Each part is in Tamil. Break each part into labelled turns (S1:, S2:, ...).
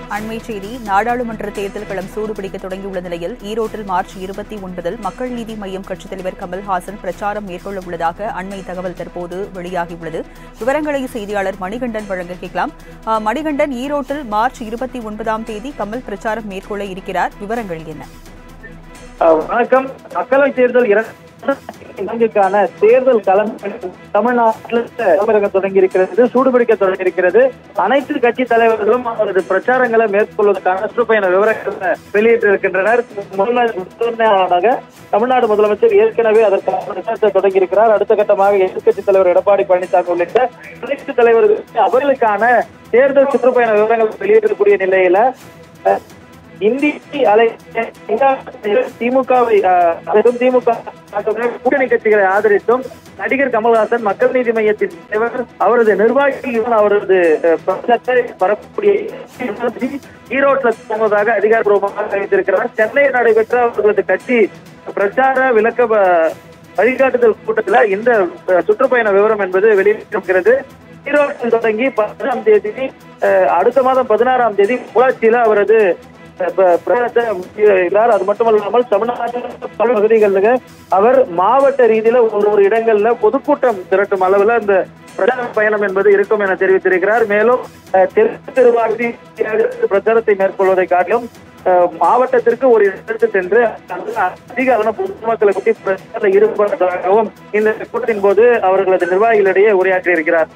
S1: அண்மை செய்தி நாடாளுமன்ற தேர்தல் களம் சூடுபிடிக்க தொடங்கியுள்ள நிலையில் ஈரோட்டில் மார்ச் இருபத்தி ஒன்பதில் மக்கள் நீதி மய்யம் கட்சித் தலைவர் கமல்ஹாசன் பிரச்சாரம் மேற்கொள்ள உள்ளதாக அண்மை தகவல் தற்போது வெளியாகியுள்ளது விவரங்களை செய்தியாளர் மணிகண்டன் வழங்க கேட்கலாம் ஆ, மணிகண்டன் ஈரோட்டில் மார்ச் இருபத்தி ஒன்பதாம் தேதி கமல் பிரச்சாரம் மேற்கொள்ள இருக்கிறார் விவரங்கள் என்ன
S2: அஹ் வணக்கம் மக்களவை தேர்தல் இரண்டாயிரத்துக்கான தேர்தல் களம் தமிழ்நாட்டில் களமிறங்க தொடங்கி இருக்கிறது சூடுபிடிக்க தொடங்கி இருக்கிறது அனைத்து கட்சி தலைவர்களும் அவரது பிரச்சாரங்களை மேற்கொள்வதற்கான சுற்றுப்பயண விவரங்களை வெளியிட்டிருக்கின்றனர் முதன்மையாக தமிழ்நாடு முதலமைச்சர் ஏற்கனவே அதற்கான பிரச்சாரத்தை தொடங்கி இருக்கிறார் அடுத்த கட்டமாக எதிர்க்கட்சி தலைவர் எடப்பாடி பழனிசாமி உள்ளிட்ட அனைத்து தலைவர்கள் அவர்களுக்கான தேர்தல் சுற்றுப்பயண விவரங்கள் வெளியிடக்கூடிய நிலையில அஹ், இந்தி அலை திமுகவை அழைத்தும் திமுக கூட்டணி கட்சிகளை ஆதரித்தும் நடிகர் கமல்ஹாசன் மக்கள் நீதி மையத்தின் தலைவர் அவரது நிர்வாகிகள் அவரது அஹ், பிரச்சாரத்தை பரப்பக்கூடிய ஈரோட்டில் துவங்குவதாக அதிகாரப்பூர்வமாக அறிவித்திருக்கிறார் சென்னையில் நடைபெற்ற அவர்களது கட்சி பிரச்சார விளக்க அஹ், வழிகாட்டுதல் கூட்டத்தில் இந்த அஹ், சுற்றுப்பயண விவரம் என்பது வெளியிட்டிருக்கிறது ஈரோட்டில் தொடங்கி பதினாறாம் தேதி அஹ், அடுத்த மாதம் பதினாறாம் தேதி பொள்ளாச்சியில அவரது அஹ், ப- பிரயாணத்தை முடிக்கிறார் அது மட்டுமல்லாமல் தமிழ்நாட்டில் பல பகுதிகளில் அவர் மாவட்ட ரீதியில ஒரு ஒரு இடங்கள்ல பொதுக்கூட்டம் திரட்டும் அளவுல அந்த பிரச்சார பயணம் என்பது இருக்கும் என தெரிவித்திருக்கிறார் மேலும் அஹ், தெற்கு தெருவாக பிரச்சாரத்தை மேற்கொள்வதை காட்டிலும் அஹ், மாவட்டத்திற்கு ஒரு இடத்துக்கு சென்று அங்கு அதிக அளவான பொதுமக்களை பற்றி பிரச்சாரத்தில் ஈடுபடுவதாகவும் இந்த கூட்டத்தின் போது அவர்களது நிர்வாகிகளிடையே உரையாற்றியிருக்கிறார்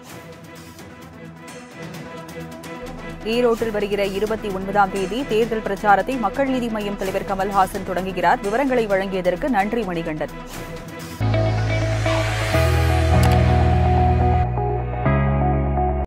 S1: ஈரோட்டில் வருகிற இருபத்தி ஒன்பதாம் தேதி தேர்தல் பிரச்சாரத்தை மக்கள் நீதி மய்யம் தலைவர் கமல்ஹாசன் தொடங்குகிறார் விவரங்களை வழங்கியதற்கு நன்றி மணிகண்டன்